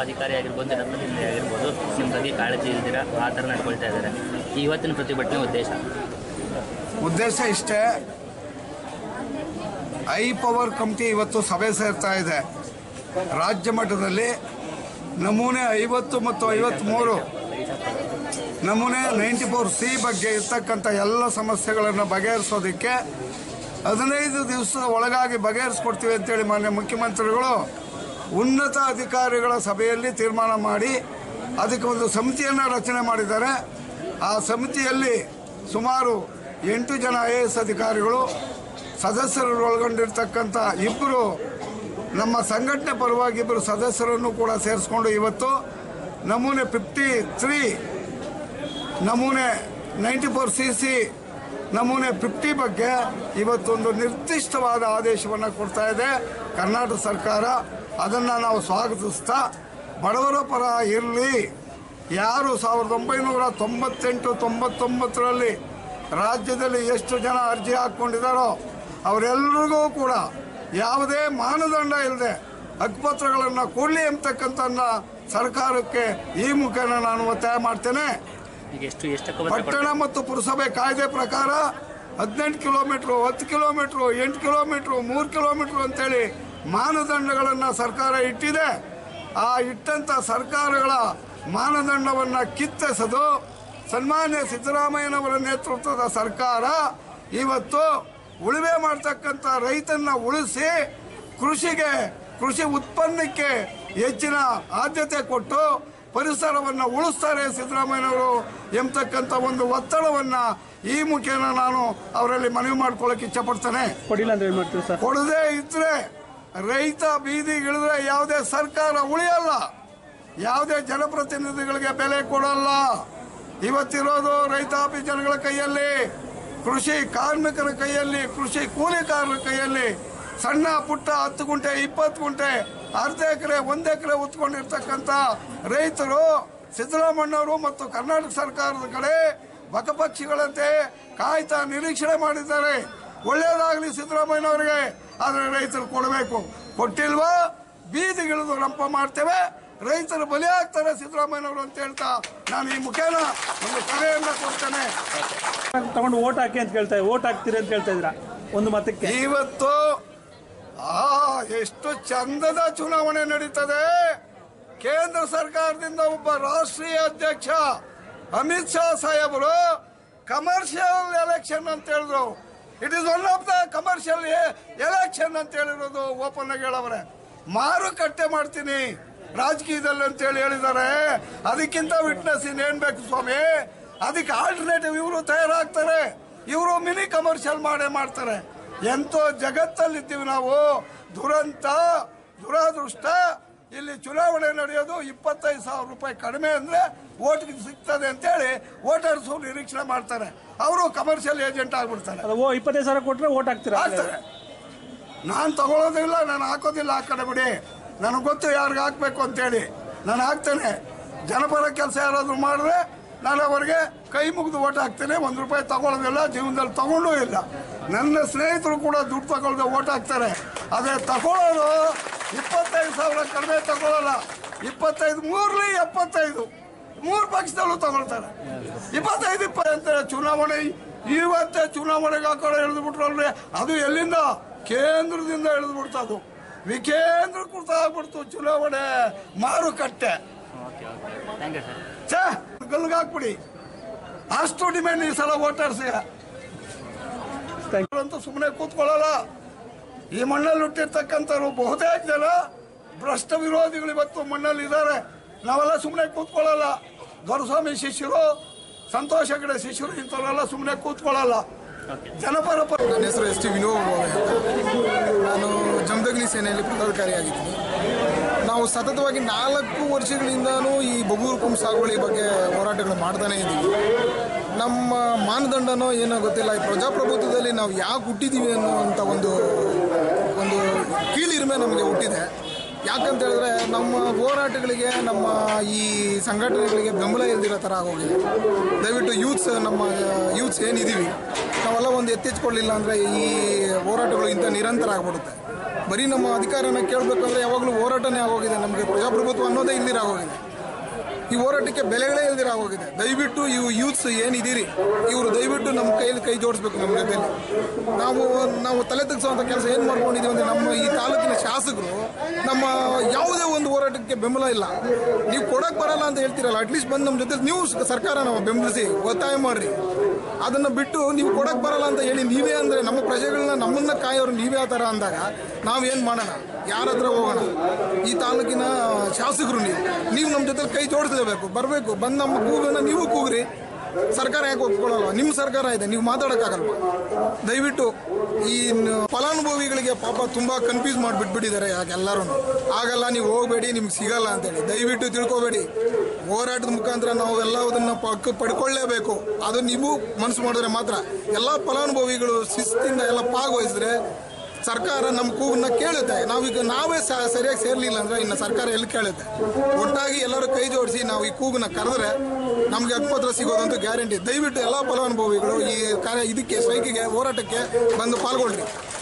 ಅಧಿಕಾರಿ ಆಗಿರ್ಬೋದು ಜನಪ್ರತಿನಿಧಿ ಆಗಿರ್ಬೋದು ನಿಮ್ಮ ಬಗ್ಗೆ ಕಾಳಜಿ ಇಲ್ದಿರ ಆ ಥರ ನಡ್ಕೊಳ್ತಾ ಇದ್ದಾರೆ ಈ ಇವತ್ತಿನ ಪ್ರತಿಭಟನೆ ಉದ್ದೇಶ ಉದ್ದೇಶ ಇಷ್ಟೇ ಐ ಪವರ್ ಕಮಿಟಿ ಇವತ್ತು ಸಭೆ ಸೇರ್ತಾ ಇದೆ ರಾಜ್ಯ ಮಟ್ಟದಲ್ಲಿ ನಮೂನೆ ಐವತ್ತು ಮತ್ತು ಐವತ್ತ್ಮೂರು ನಮೂನೆ ನೈಂಟಿ ಫೋರ್ ಸಿ ಬಗ್ಗೆ ಇರ್ತಕ್ಕಂಥ ಎಲ್ಲ ಸಮಸ್ಯೆಗಳನ್ನು ಬಗೆಹರಿಸೋದಕ್ಕೆ ಹದಿನೈದು ದಿವಸದ ಒಳಗಾಗಿ ಬಗೆಹರಿಸ್ಕೊಡ್ತೀವಿ ಅಂತೇಳಿ ಮಾನ್ಯ ಮುಖ್ಯಮಂತ್ರಿಗಳು ಉನ್ನತ ಅಧಿಕಾರಿಗಳ ಸಭೆಯಲ್ಲಿ ತೀರ್ಮಾನ ಮಾಡಿ ಅದಕ್ಕೆ ಒಂದು ಸಮಿತಿಯನ್ನು ರಚನೆ ಮಾಡಿದ್ದಾರೆ ಆ ಸಮಿತಿಯಲ್ಲಿ ಸುಮಾರು ಎಂಟು ಜನ ಐ ಎ ಎಸ್ ಅಧಿಕಾರಿಗಳು ಸದಸ್ಯರು ಒಳಗೊಂಡಿರ್ತಕ್ಕಂಥ ಇಬ್ಬರು ನಮ್ಮ ಸಂಘಟನೆ ಪರವಾಗಿ ಇಬ್ಬರು ಸದಸ್ಯರನ್ನು ಕೂಡ ಸೇರಿಸ್ಕೊಂಡು ಇವತ್ತು ನಮೂನೆ ಫಿಫ್ಟಿ ತ್ರೀ ನಮೂನೆ ನೈಂಟಿ ಫೋರ್ ಸಿ ಸಿ ನಮೂನೆ ಫಿಫ್ಟಿ ಬಗ್ಗೆ ಇವತ್ತೊಂದು ನಿರ್ದಿಷ್ಟವಾದ ಆದೇಶವನ್ನು ಕೊಡ್ತಾ ಇದೆ ಕರ್ನಾಟಕ ಸರ್ಕಾರ ಅದನ್ನು ನಾವು ಸ್ವಾಗತಿಸ್ತಾ ಬಡವರ ಪರ ಇರಲಿ ಯಾರು ಸಾವಿರದ ಒಂಬೈನೂರ ತೊಂಬತ್ತೆಂಟು ತೊಂಬತ್ತೊಂಬತ್ತರಲ್ಲಿ ರಾಜ್ಯದಲ್ಲಿ ಎಷ್ಟು ಜನ ಅರ್ಜಿ ಹಾಕ್ಕೊಂಡಿದ್ದಾರೋ ಅವರೆಲ್ಲರಿಗೂ ಕೂಡ ಯಾವುದೇ ಮಾನದಂಡ ಇಲ್ಲದೆ ಹಕ್ಕುಪತ್ರಗಳನ್ನು ಕೊಡಲಿ ಎಂಬತಕ್ಕಂಥ ಸರ್ಕಾರಕ್ಕೆ ಈ ಮುಖೇನ ನಾನು ಒತ್ತಾಯ ಮಾಡ್ತೇನೆ ಈಗ ಎಷ್ಟು ಎಷ್ಟು ಹಕ್ಕುಪತ್ರ ಪಟ್ಟಣ ಮತ್ತು ಪುರಸಭೆ ಕಾಯ್ದೆ ಪ್ರಕಾರ ಹದಿನೆಂಟು ಕಿಲೋಮೀಟ್ರು ಹತ್ತು ಕಿಲೋಮೀಟ್ರು ಎಂಟು ಕಿಲೋಮೀಟ್ರು ಮೂರು ಕಿಲೋಮೀಟ್ರು ಅಂತೇಳಿ ಮಾನದಂಡಗಳನ್ನು ಸರ್ಕಾರ ಇಟ್ಟಿದೆ ಆ ಇಟ್ಟಂಥ ಸರ್ಕಾರಗಳ ಮಾನದಂಡವನ್ನು ಕಿತ್ತೆಸೆದು ಸನ್ಮಾನ್ಯ ಸಿದ್ದರಾಮಯ್ಯನವರ ನೇತೃತ್ವದ ಸರ್ಕಾರ ಇವತ್ತು ಉಳುಮೆ ಮಾಡ್ತಕ್ಕಂಥ ರೈತನ್ನ ಉಳಿಸಿ ಕೃಷಿಗೆ ಕೃಷಿ ಉತ್ಪನ್ನಕ್ಕೆ ಹೆಚ್ಚಿನ ಆದ್ಯತೆ ಕೊಟ್ಟು ಪರಿಸರವನ್ನು ಉಳಿಸ್ತಾರೆ ಸಿದ್ದರಾಮಯ್ಯನವರು ಎಂಬತಕ್ಕಂಥ ಒಂದು ಒತ್ತಡವನ್ನು ಈ ಮುಖೇನ ನಾನು ಅವರಲ್ಲಿ ಮನವಿ ಮಾಡ್ಕೊಳ್ಳೋಕೆ ಇಚ್ಛಪಡ್ತೇನೆ ಕೊಡಿಲ್ಲ ಅಂದ್ರೆ ಏನ್ ಮಾಡ್ತೀವಿ ಸರ್ ಕೊಡದೇ ಇದ್ರೆ ರೈತ ಬೀದಿಗಿಳಿದ್ರೆ ಯಾವುದೇ ಸರ್ಕಾರ ಉಳಿಯಲ್ಲ ಯಾವುದೇ ಜನಪ್ರತಿನಿಧಿಗಳಿಗೆ ಬೆಲೆ ಕೊಡಲ್ಲ ಇವತ್ತಿರೋದು ರೈತಾಪಿ ಜನಗಳ ಕೈಯಲ್ಲಿ ಕೃಷಿ ಕಾರ್ಮಿಕರ ಕೈಯಲ್ಲಿ ಕೃಷಿ ಕೂಲಿಕಾರರ ಕೈಯಲ್ಲಿ ಸಣ್ಣ ಪುಟ್ಟ ಹತ್ತು ಗುಂಟೆ ಇಪ್ಪತ್ತು ಗುಂಟೆ ಅರ್ಧ ಎಕರೆ ಒಂದು ಎಕರೆ ಉತ್ಕೊಂಡಿರ್ತಕ್ಕಂಥ ರೈತರು ಸಿದ್ದರಾಮಣ್ಣವರು ಮತ್ತು ಕರ್ನಾಟಕ ಸರ್ಕಾರದ ಕಡೆ ಬಕಪಕ್ಷಿಗಳಂತೆ ಕಾಯ್ತಾ ನಿರೀಕ್ಷಣೆ ಮಾಡಿದ್ದಾರೆ ಒಳ್ಳೇದಾಗಲಿ ಸಿದ್ದರಾಮಯ್ಯನವರಿಗೆ ಆದರೆ ರೈತರು ಕೊಡಬೇಕು ಕೊಟ್ಟಿಲ್ವಾ ಬೀದಿಗಿಳಿದು ರಂಪ ಮಾಡ್ತೇವೆ ರೈತರು ಬಲಿ ಆಗ್ತಾರೆ ಸಿದ್ದರಾಮಯ್ಯನವರು ಅಂತ ಹೇಳ್ತಾ ನಾನು ಈ ಮುಖೇನ ಒಂದು ಕರೆಯನ್ನ ಕೊಡ್ತೇನೆ ತಗೊಂಡು ಓಟ್ ಹಾಕಿ ಅಂತ ಕೇಳ್ತಾ ಓಟ್ ಹಾಕ್ತೀರಿ ಅಂತ ಕೇಳ್ತಾ ಇದ್ರ ಒಂದು ಮತಕ್ಕೆ ಇವತ್ತು ಆ ಎಷ್ಟು ಚಂದದ ಚುನಾವಣೆ ನಡೀತದೆ ಕೇಂದ್ರ ಸರ್ಕಾರದಿಂದ ಒಬ್ಬ ರಾಷ್ಟ್ರೀಯ ಅಧ್ಯಕ್ಷ ಅಮಿತ್ ಶಾ ಸಾಹೇಬರು ಕಮರ್ಷಿಯಲ್ ಎಲೆಕ್ಷನ್ ಅಂತ ಹೇಳಿದ್ರು it is one of the commercial election ಅಂತ ಹೇಳಿರೋದು ಓಪನ್ ಆಗಿ ಹೇಳವ್ರೆ ಮಾರುಕಟ್ಟೆ ಮಾಡ್ತೀನಿ ರಾಜಕೀಯದಲ್ಲಿ ಅಂತ ಹೇಳಿ ಹೇಳಿದ್ದಾರೆ ಅದಕ್ಕಿಂತ ವಿಟ್ನೆಸ್ ಇನ್ನೇನ್ ಬೇಕು ಸ್ವಾಮಿ ಅದಕ್ಕೆ ಆಲ್ಟರ್ನೇಟಿವ್ ಇವರು ತಯಾರಾಗ್ತಾರೆ ಇವರು ಮಿನಿ ಕಮರ್ಷಿಯಲ್ ಮಾಡೇ ಮಾಡ್ತಾರೆ ಎಂತೋ ಜಗತ್ತಲ್ಲಿದ್ದೀವಿ ನಾವು ದುರಂತ ದುರಾದೃಷ್ಟ ಇಲ್ಲಿ ಚುನಾವಣೆ ನಡೆಯೋದು ಇಪ್ಪತ್ತೈದು ಸಾವಿರ ರೂಪಾಯಿ ಕಡಿಮೆ ಅಂದ್ರೆ ಓಟ್ಗೆ ಸಿಗ್ತದೆ ಅಂತೇಳಿ ವೋಟರ್ಸ್ ನಿರೀಕ್ಷಣೆ ಮಾಡ್ತಾರೆ ಅವರು ಕಮರ್ಷಿಯಲ್ ಏಜೆಂಟ್ ಆಗ್ಬಿಡ್ತಾರೆ ಅದು ಓ ಇಪ್ಪತ್ತೈದು ಸಾವಿರ ಕೊಟ್ರೆ ಓಟ್ ಹಾಕ್ತೀರಾ ಆಗ್ತಾರೆ ನಾನು ತಗೊಳ್ಳೋದಿಲ್ಲ ನಾನು ಹಾಕೋದಿಲ್ಲ ಆ ಕಡೆ ಬಿಡಿ ನನಗೆ ಗೊತ್ತು ಯಾರಿಗೆ ಹಾಕ್ಬೇಕು ಅಂತೇಳಿ ನಾನು ಹಾಕ್ತೇನೆ ಜನಪರ ಕೆಲಸ ಯಾರಾದರೂ ಮಾಡಿದ್ರೆ ನಾನು ಅವರಿಗೆ ಕೈ ಮುಗಿದು ಓಟ್ ಹಾಕ್ತೇನೆ ಒಂದು ರೂಪಾಯಿ ತಗೊಳ್ಳೋದಿಲ್ಲ ಜೀವನದಲ್ಲಿ ತಗೊಂಡೂ ಇಲ್ಲ ನನ್ನ ಸ್ನೇಹಿತರು ಕೂಡ ದುಡ್ಡು ತಗೊಳ್ಳದೆ ಓಟ್ ಹಾಕ್ತಾರೆ ಅದೇ ತಗೊಳ್ಳೋರು ಇಪ್ಪತ್ತೈದು ಸಾವಿರ ಕಡಿಮೆ ತಗೊಳ್ಳಲ್ಲ ಇಪ್ಪತ್ತೈದು ಮೂರ್ಲಿ ಎಪ್ಪತ್ತೈದು ಮೂರು ಪಕ್ಷದಲ್ಲೂ ತಗೊಳ್ತಾರೆ ಇಪ್ಪತ್ತೈದು ಇಪ್ಪತ್ತು ಅಂತೇಳಿ ಚುನಾವಣೆ ಇವತ್ತೇ ಚುನಾವಣೆಗೆ ಆ ಕಡೆ ಎಳೆದು ಬಿಟ್ರಲ್ರಿ ಅದು ಎಲ್ಲಿಂದ ಕೇಂದ್ರದಿಂದ ಎಳೆದು ಬಿಡ್ತದು ವಿಕೇಂದ್ರಕೃತ ಆಗ್ಬಿಡ್ತು ಚುನಾವಣೆ ಮಾರುಕಟ್ಟೆ okay okay thank you sir ಛೇ ಗಲ್ಗಾಕ್ಬಿಡಿ ಅಷ್ಟು ಡಿಮ್ಯಾಂಡ್ ಈ ಸಲ ವೋಟರ್ಸ್ಗೆ ಅಂತೂ ಸುಮ್ಮನೆ ಕೂತ್ಕೊಳ್ಳಲ್ಲ ಈ ಮಣ್ಣಲ್ಲಿ ಹುಟ್ಟಿರ್ತಕ್ಕಂಥವ್ರು ಬಹುತೇಕ ಜನ ಭ್ರಷ್ಟ ವಿರೋಧಿಗಳು ಇವತ್ತು ಮಣ್ಣಲ್ಲಿ ಇದ್ದಾರೆ ನಾವೆಲ್ಲ ಸುಮ್ಮನೆ ಕೂತ್ಕೊಳ್ಳಲ್ಲ ದೊರಸ್ವಾಮಿ ಶಿಷ್ಯರು ಸಂತೋಷ ಹೆಗಡೆ ಶಿಷ್ಯರು ಇಂಥವರೆಲ್ಲ ಸುಮ್ಮನೆ ಕೂತ್ಕೊಳ್ಳಲ್ಲ ಜನಪರ ಪ- ನನ್ನ ಹೆಸರು ಎಸ್ ಟಿ ವಿನೋಬ್ ಭೋವೆ ಅಂತ. ನಾನು ಜಮದಗ್ನಿ ಸೇನೆಯಲ್ಲಿ ಪದಾಧಿಕಾರಿಯಾಗಿದ್ದೀನಿ ನಾವು ಸತತವಾಗಿ ನಾಲ್ಕು ವರ್ಷಗಳಿಂದನೂ ಈ ಬಗೂರು ಕುಂಭ ಸಾಗುವಳಿ ಬಗ್ಗೆ ಹೋರಾಟಗಳು ಮಾಡ್ತಾನೇ ಇದ್ದೀವಿ ನಮ್ಮ ಮಾನದಂಡನೋ ಏನೋ ಗೊತ್ತಿಲ್ಲ ಈ ಪ್ರಜಾಪ್ರಭುತ್ವದಲ್ಲಿ ನಾವು ಯಾಕೆ ಹುಟ್ಟಿದ್ದೀವಿ ಅನ್ನುವಂಥ ಒಂದು ಒಂದು ಕೀಳಿರಿಮೆ ನಮಗೆ ಹುಟ್ಟಿದೆ ಯಾಕಂತ ಹೇಳಿದ್ರೆ ನಮ್ಮ ಹೋರಾಟಗಳಿಗೆ ನಮ್ಮ ಈ ಸಂಘಟನೆಗಳಿಗೆ ಬೆಂಬಲ ಇಲ್ದಿರೋ ಥರ ಆಗೋಗಿದೆ ದಯವಿಟ್ಟು ಯೂತ್ಸ್ ನಮ್ಮ ಯೂತ್ಸ್ ಏನಿದ್ದೀವಿ ನಾವೆಲ್ಲ ಒಂದು ಎತ್ತೆಚ್ಕೊಳ್ಳಿಲ್ಲ ಅಂದರೆ ಈ ಹೋರಾಟಗಳು ಇಂಥ ನಿರಂತರ ಆಗ್ಬಿಡುತ್ತೆ ಬರೀ ನಮ್ಮ ಅಧಿಕಾರನ ಕೇಳಬೇಕಂದ್ರೆ ಯಾವಾಗಲೂ ಹೋರಾಟನೇ ಆಗೋಗಿದೆ ನಮಗೆ ಪ್ರಜಾಪ್ರಭುತ್ವ ಅನ್ನೋದೇ ಇಲ್ದಿರ ಆಗೋಗಿದೆ ಈ ಹೋರಾಟಕ್ಕೆ ಬೆಲೆಗಳೇ ಇಲ್ದಿರ ಆಗೋಗಿದೆ ದಯವಿಟ್ಟು ಇವು ಯೂತ್ಸ್ ಏನಿದ್ದೀರಿ ಇವರು ದಯವಿಟ್ಟು ನಮ್ಮ ಕೈಯಲ್ಲಿ ಕೈ ಜೋಡಿಸ್ಬೇಕು ನಮ್ಮ ಜೊತೆಯಲ್ಲಿ ನಾವು ನಾವು ತಲೆ ತೆಗೆಸುವಂಥ ಕೆಲಸ ಏನು ಮಾಡ್ಕೊಂಡಿದ್ದೀವಿ ಅಂದರೆ ನಮ್ಮ ಈ ತಾಲೂಕಿನ ಶಾಸಕರು ನಮ್ಮ ಯಾವುದೇ ಒಂದು ಹೋರಾಟಕ್ಕೆ ಬೆಂಬಲ ಇಲ್ಲ ನೀವು ಕೊಡಕ್ಕೆ ಬರಲ್ಲ ಅಂತ ಹೇಳ್ತೀರಲ್ಲ ಅಟ್ಲೀಸ್ಟ್ ಬಂದು ನಮ್ಮ ಜೊತೆ ನೀವು ಸರ್ಕಾರ ನಾವು ಬೆಂಬಲಿಸಿ ಒತ್ತಾಯ ಮಾಡ್ರಿ ಅದನ್ನು ಬಿಟ್ಟು ನೀವು ಕೊಡಕ್ಕೆ ಬರಲ್ಲ ಅಂತ ಹೇಳಿ ನೀವೇ ಅಂದರೆ ನಮ್ಮ ಪ್ರಜೆಗಳನ್ನ ನಮ್ಮನ್ನ ಕಾಯೋರು ನೀವೇ ಆ ಥರ ಅಂದಾಗ ನಾವೇನು ಮಾಡೋಣ ಯಾರ ಹತ್ರ ಹೋಗೋಣ ಈ ತಾಲೂಕಿನ ಶಾಸಕರು ನೀವು ನೀವು ನಮ್ಮ ಜೊತೆ ಕೈ ಜೋಡಿಸಲೇಬೇಕು ಬರಬೇಕು ಬಂದು ನಮ್ಮ ಕೂಗನ್ನ ನೀವು ಕೂಗ್ರಿ ಸರ್ಕಾರ ಯಾಕೆ ಒಪ್ಕೊಳ್ಳಲ್ವ ನಿಮ್ಮ ಸರ್ಕಾರ ಇದೆ ನೀವು ಮಾತಾಡೋಕ್ಕಾಗಲ್ವ ದಯವಿಟ್ಟು ಈ ನ- ಫಲಾನುಭವಿಗಳಿಗೆ ಪಾಪ ತುಂಬ ಕನ್ಫ್ಯೂಸ್ ಮಾಡಿ ಬಿಟ್ಬಿಟ್ಟಿದ್ದಾರೆ ಯಾಕೆ ಎಲ್ಲರೂ ಆಗಲ್ಲ ನೀವು ಹೋಗಬೇಡಿ ನಿಮ್ಗೆ ಸಿಗಲ್ಲ ಅಂತೇಳಿ ದಯವಿಟ್ಟು ತಿಳ್ಕೊಬೇಡಿ ಹೋರಾಟದ ಮುಖಾಂತರ ನಾವು ಎಲ್ಲದನ್ನ ಪಕ್ಕ ಪಡ್ಕೊಳ್ಳೇಬೇಕು ಅದು ನೀವು ಮನಸ್ಸು ಮಾಡಿದ್ರೆ ಮಾತ್ರ ಎಲ್ಲ ಫಲಾನುಭವಿಗಳು ಶಿಸ್ತಿಂದ ಎಲ್ಲ ಭಾಗವಹಿಸಿದ್ರೆ ಸರ್ಕಾರ ನಮ್ಮ ಕೂಗನ್ನ ಕೇಳುತ್ತೆ ನಾವೀಗ ನಾವೇ ಸ- ಸರಿಯಾಗಿ ಸೇರ್ಲಿಲ್ಲ ಅಂದ್ರೆ ಇನ್ನು ಸರ್ಕಾರ ಎಲ್ಲಿ ಕೇಳುತ್ತೆ ಒಟ್ಟಾಗಿ ಎಲ್ಲರೂ ಕೈ ಜೋಡಿಸಿ ನಾವು ಈ ಕೂಗನ್ನ ಕರೆದ್ರೆ ನಮಗೆ ಹಕ್ಕುಪತ್ರ ಸಿಗೋದಂತೂ ಗ್ಯಾರಂಟಿ ದಯವಿಟ್ಟು ಎಲ್ಲ ಫಲಾನುಭವಿಗಳು ಈ ಕಾರ್ಯ ಇದಕ್ಕೆ ಸ್ಟ್ರೈಕಿಗೆ ಹೋರಾಟಕ್ಕೆ ಬಂದು ಪಾಲ್ಗೊಳ್ರಿ